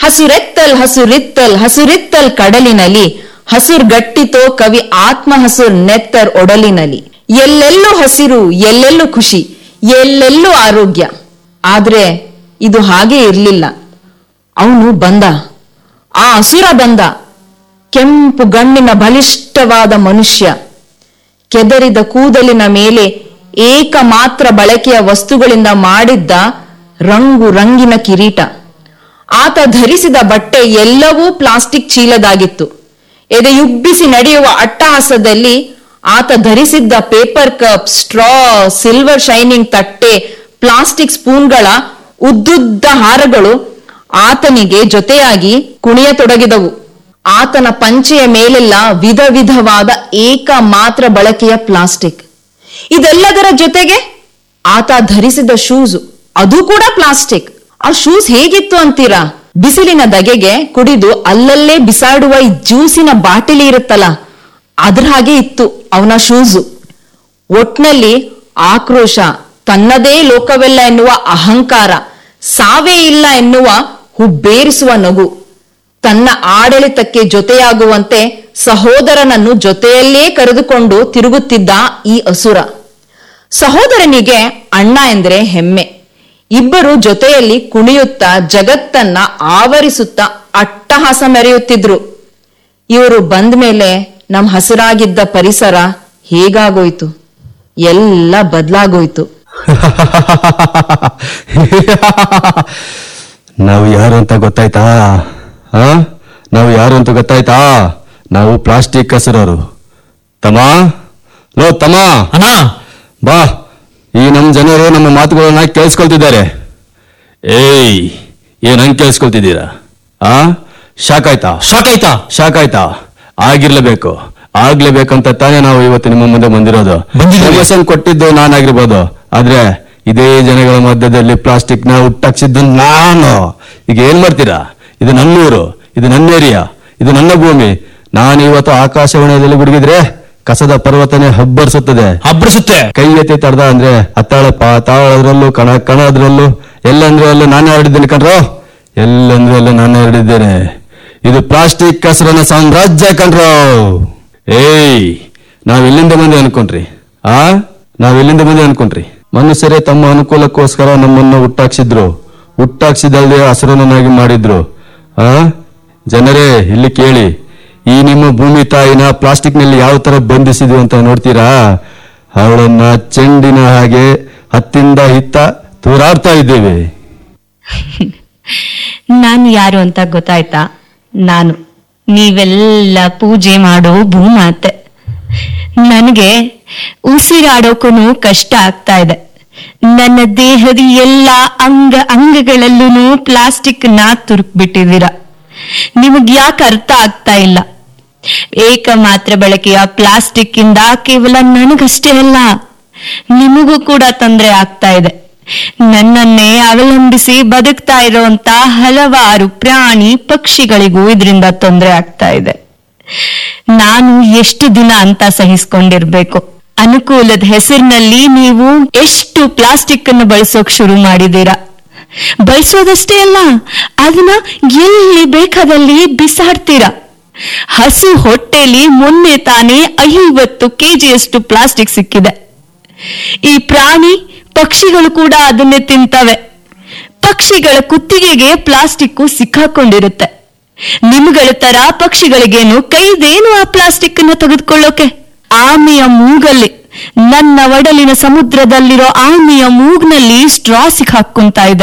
ಹಸುರೆತ್ತಲ್ ಹಸುರಿತ್ತಲ್ ಹಸುರಿತ್ತಲ್ ಕಡಲಿನಲ್ಲಿ ಹಸುರ್ಗಟ್ಟಿತೋ ಕವಿ ಆತ್ಮ ಹಸುರ್ ನೆತ್ತರ್ ಒಡಲಿನಲ್ಲಿ ಎಲ್ಲೆಲ್ಲೂ ಹಸಿರು ಎಲ್ಲೆಲ್ಲೂ ಖುಷಿ ಎಲ್ಲೆಲ್ಲೂ ಆರೋಗ್ಯ ಆದ್ರೆ ಇದು ಹಾಗೆ ಇರ್ಲಿಲ್ಲ ಅವನು ಬಂದ ಆ ಅಸುರ ಬಂದ ಕೆಂಪು ಗಣ್ಣಿನ ಬಲಿಷ್ಠವಾದ ಮನುಷ್ಯ ಕೆದರಿದ ಕೂದಲಿನ ಮೇಲೆ ಏಕಮಾತ್ರ ಬಳಕೆಯ ವಸ್ತುಗಳಿಂದ ಮಾಡಿದ್ದ ರಂಗು ರಂಗಿನ ಕಿರೀಟ ಆತ ಧರಿಸಿದ ಬಟ್ಟೆ ಎಲ್ಲವೂ ಪ್ಲಾಸ್ಟಿಕ್ ಚೀಲದಾಗಿತ್ತು ಎದೆಯುಬ್ಬಿಸಿ ನಡೆಯುವ ಅಟ್ಟಹಾಸದಲ್ಲಿ ಆತ ಧರಿಸಿದ್ದ paper cup straw silver shining ತಟ್ಟೆ ಪ್ಲಾಸ್ಟಿಕ್ ಸ್ಪೂನ್ಗಳ ಉದ್ದುದ್ದ ಹಾರಗಳು ಆತನಿಗೆ ಜೊತೆಯಾಗಿ ಕುಣಿಯತೊಡಗಿದವು ಆತನ ಪಂಚೆಯ ಮೇಲೆಲ್ಲ ವಿಧ ವಿಧವಾದ ಏಕ ಮಾತ್ರ ಬಳಕೆಯ ಪ್ಲಾಸ್ಟಿಕ್ ಇದೆಲ್ಲದರ ಜೊತೆಗೆ ಆತ ಧರಿಸಿದ ಶೂಸ್ ಅದು ಕೂಡ ಪ್ಲಾಸ್ಟಿಕ್ ಆ ಶೂಸ್ ಹೇಗಿತ್ತು ಅಂತೀರಾ ಬಿಸಿಲಿನ ದಗೆಗೆ ಕುಡಿದು ಅಲ್ಲಲ್ಲೇ ಬಿಸಾಡುವ ಈ ಜ್ಯೂಸಿನ ಬಾಟಲಿ ಇರುತ್ತಲ್ಲ ಅದ್ರ ಹಾಗೆ ಇತ್ತು ಅವನ ಶೂಸು ಒಟ್ನಲ್ಲಿ ಆಕ್ರೋಶ ತನ್ನದೇ ಲೋಕವೆಲ್ಲ ಎನ್ನುವ ಅಹಂಕಾರ ಸಾವೇ ಇಲ್ಲ ಎನ್ನುವ ಹುಬ್ಬೇರಿಸುವ ನಗು ತನ್ನ ಆಡಳಿತಕ್ಕೆ ಜೊತೆಯಾಗುವಂತೆ ಸಹೋದರನನ್ನು ಜೊತೆಯಲ್ಲೇ ಕರೆದುಕೊಂಡು ತಿರುಗುತ್ತಿದ್ದ ಈ ಅಸುರ ಸಹೋದರನಿಗೆ ಅಣ್ಣ ಎಂದರೆ ಹೆಮ್ಮೆ ಇಬ್ಬರು ಜೊತೆಯಲ್ಲಿ ಕುಣಿಯುತ್ತಾ ಜಗತ್ತನ್ನ ಆವರಿಸುತ್ತಾ ಅಟ್ಟಹಾಸ ಮೆರೆಯುತ್ತಿದ್ರು ಇವರು ಬಂದ ಮೇಲೆ ನಮ್ ಹಸಿರಾಗಿದ್ದ ಪರಿಸರ ಹೇಗಾಗೋಯ್ತು ಎಲ್ಲ ಬದಲಾಗೋಯ್ತು ನಾವು ಯಾರು ಅಂತ ಗೊತ್ತಾಯ್ತಾ ಆ ನಾವು ಯಾರು ಅಂತ ಗೊತ್ತಾಯ್ತಾ ನಾವು ಪ್ಲಾಸ್ಟಿಕ್ ಹಸಿರೋರು ತಮ್ಮ ಲೋ ತಮ್ಮ ಅಣ್ಣ ಬಾ ಈ ನಮ್ಮ ಜನರು ನಮ್ಮ ಮಾತುಗಳನ್ನ ಕೇಳಿಸ್ಕೊಳ್ತಿದ್ದಾರೆ ಏಯ್ ಏನ್ ಹಂಗೆ ಕೇಳಿಸ್ಕೊಳ್ತಿದ್ದೀರಾ ಆ ಶಾಕ್ ಆಯ್ತಾ ಶಾಕ್ ಆಯ್ತಾ ಶಾಕ್ ಆಯ್ತಾ ಆಗಿರ್ಲೇಬೇಕು ಆಗ್ಲೇಬೇಕಂತ ತಾನೇ ನಾವು ಇವತ್ತು ನಿಮ್ಮ ಮುಂದೆ ಬಂದಿರೋದು ಬಂದಿದ್ದೀವಿ. Suggestion ಕೊಟ್ಟಿದ್ದು ನಾನಾಗಿರ್ಬೋದು ಆದ್ರೆ ಇದೇ ಜನಗಳ ಮಧ್ಯದಲ್ಲಿ ಪ್ಲಾಸ್ಟಿಕ್ ನ ಹುಟ್ಟಾಕ್ಸಿದ್ದು ನಾನು ಈಗ ಏನ್ ಮಾಡ್ತೀರಾ ಇದು ನನ್ನೂರು ಇದು ನನ್ನ ಏರಿಯಾ ಇದು ನನ್ನ ಭೂಮಿ ನಾನು ಇವತ್ತು ಆಕಾಶವಾಣಿಯಲ್ಲಿ ಗುಡುಗಿದ್ರೆ ಕಸದ ಪರ್ವತನೆ ಹಬ್ಬರಿಸುತ್ತದೆ ಅಬ್ಬರಿಸುತ್ತೆ ಕೈ ಎತ್ತಿ ತಡ್ದ ಅಂದ್ರೆ ಅತ್ತಾಳ ಪಾತಾಳದ್ರಲ್ಲೂ ಕಣ ಕಣದ್ರಲ್ಲೂ ಎಲ್ಲಂದ್ರೆ ಅಲ್ಲೂ ನಾನೇ ಹರಡಿದ್ದೇನೆ ಕಣ್ರೋ ಎಲ್ಲಂದ್ರೆ ಅಲ್ಲೂ ನಾನೇ ಹರಡಿದ್ದೇನೆ ಇದು ಪ್ಲಾಸ್ಟಿಕ್ ಕಸರನ ಸಾಮ್ರಾಜ್ಯ ಕಣ್ರೋ ಏಯ್ ನಾವ್ ಎಲ್ಲಿಂದ ಬಂದೆ ಅನ್ಕೊಂಡ್ರಿ ಆ ನಾವ್ ಎಲ್ಲಿಂದ ಬಂದೆ ಅನ್ಕೊಂಡ್ರಿ ಮನುಷ್ಯರೇ ತಮ್ಮ ಅನುಕೂಲಕ್ಕೋಸ್ಕರ ನಮ್ಮನ್ನ ಹುಟ್ಟಾಕ್ಸಿದ್ರು ಹುಟ್ಟಾಕ್ಸಿದಲ್ದೆ ಹಸುರನನ್ನಾಗಿ ಮಾಡಿದ್ರು ಆ ಜನರೇ ಇಲ್ಲಿ ಕೇಳಿ ಈ ನಿಮ್ಮ ಭೂಮಿ ತಾಯಿನ ಪ್ಲಾಸ್ಟಿಕ್ ನಲ್ಲಿ ಯಾವ ತರ ಬಂಧಿಸಿದ್ವಿ ಅಂತ ನೋಡ್ತೀರಾ ಅವಳನ್ನ ಚೆಂಡಿನ ಹಾಗೆ ಹತ್ತಿಂದ ಹಿತ್ತ ತೂರಾಡ್ತಾ ಇದ್ದೇವೆ ನಾನು ಯಾರು ಅಂತ ಗೊತ್ತಾಯ್ತಾ ನಾನು ನೀವೆಲ್ಲ ಪೂಜೆ ಮಾಡೋ ಭೂಮಾತೆ ನನಗೆ ಉಸಿರಾಡೋಕೂ ಕಷ್ಟ ಆಗ್ತಾ ಇದೆ ನನ್ನ ದೇಹದ ಎಲ್ಲ ಅಂಗ ಅಂಗಗಳಲ್ಲೂ ಪ್ಲಾಸ್ಟಿಕ್ ನ ತುರುಕ್ಬಿಟ್ಟಿದ್ದೀರ ನಿಮಗ್ ಯಾಕೆ ಅರ್ಥ ಆಗ್ತಾ ಇಲ್ಲ ಏಕ ಮಾತ್ರ ಬಳಕೆಯ ಪ್ಲಾಸ್ಟಿಕ್ ಇಂದ ಕೇವಲ ನನಗಷ್ಟೇ ಅಲ್ಲ ನಿಮಗೂ ಕೂಡ ತೊಂದರೆ ಆಗ್ತಾ ಇದೆ ನನ್ನನ್ನೇ ಅವಲಂಬಿಸಿ ಬದುಕ್ತಾ ಇರುವಂತ ಹಲವಾರು ಪ್ರಾಣಿ ಪಕ್ಷಿಗಳಿಗೂ ಇದರಿಂದ ತೊಂದರೆ ಆಗ್ತಾ ಇದೆ ನಾನು ಎಷ್ಟು ದಿನ ಅಂತ ಸಹಿಸ್ಕೊಂಡಿರ್ಬೇಕು ಅನುಕೂಲದ ಹೆಸರಿನಲ್ಲಿ ನೀವು ಎಷ್ಟು ಪ್ಲಾಸ್ಟಿಕ್ ಅನ್ನು ಬಳಸೋಕ್ ಶುರು ಮಾಡಿದ್ದೀರಾ ಬಳಸೋದಷ್ಟೇ ಅಲ್ಲ ಅದನ್ನ ಎಲ್ಲಿ ಬೇಕಾದಲ್ಲಿ ಬಿಸಾಡ್ತೀರಾ ಹಸು ಹೊಟ್ಟೆಲಿ ಮೊನ್ನೆ ತಾನೇ ಐವತ್ತು ಕೆಜಿಯಷ್ಟು ಪ್ಲಾಸ್ಟಿಕ್ ಸಿಕ್ಕಿದೆ ಈ ಪ್ರಾಣಿ ಪಕ್ಷಿಗಳು ಕೂಡ ಅದನ್ನೇ ತಿಂತವೆ ಪಕ್ಷಿಗಳ ಕುತ್ತಿಗೆಗೆ ಪ್ಲಾಸ್ಟಿಕ್ ಸಿಕ್ಕಾಕೊಂಡಿರುತ್ತೆ ನಿಮ್ಗಳ ತರ ಪಕ್ಷಿಗಳಿಗೇನು ಕೈದೇನು ಆ ಪ್ಲಾಸ್ಟಿಕ್ ಅನ್ನ ತೆಗೆದುಕೊಳ್ಳೋಕೆ ಆಮೆಯ ಮೂಗಲ್ಲಿ ನನ್ನ ಒಡಲಿನ ಸಮುದ್ರದಲ್ಲಿರೋ ಆಮೆಯ ಮೂಗ್ನಲ್ಲಿ ಸ್ಟ್ರಾ ಸಿಕ್ಕಾಕೊಂತ ಇದೆ